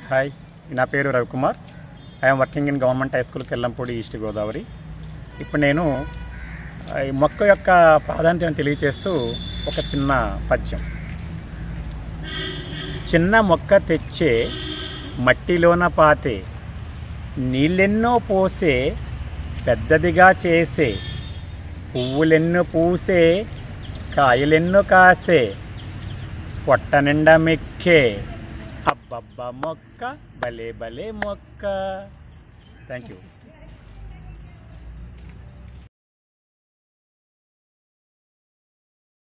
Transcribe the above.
hi నా పేరు Ravikumar I'm working in government high school Kellampudi East Godavari ఇప్పుడు నేను ఆ, ఈ మొక్క యొక్క ప్రాధాన్యతను తెలియచేస్తూ ఒక చిన్న పద్యం చిన్న మొక్క తెచ్చే మట్టిలోన పాతే నీళ్ళెన్నో పోసే పెద్దదిగా చేసే పువ్వులెన్నో పూసే కాయలెన్నో కాసే పొట్ట నిండా మెక్కే అబ్బబ్బ మొక్క భలే భలే మొక్క థ్యాంక్ యూ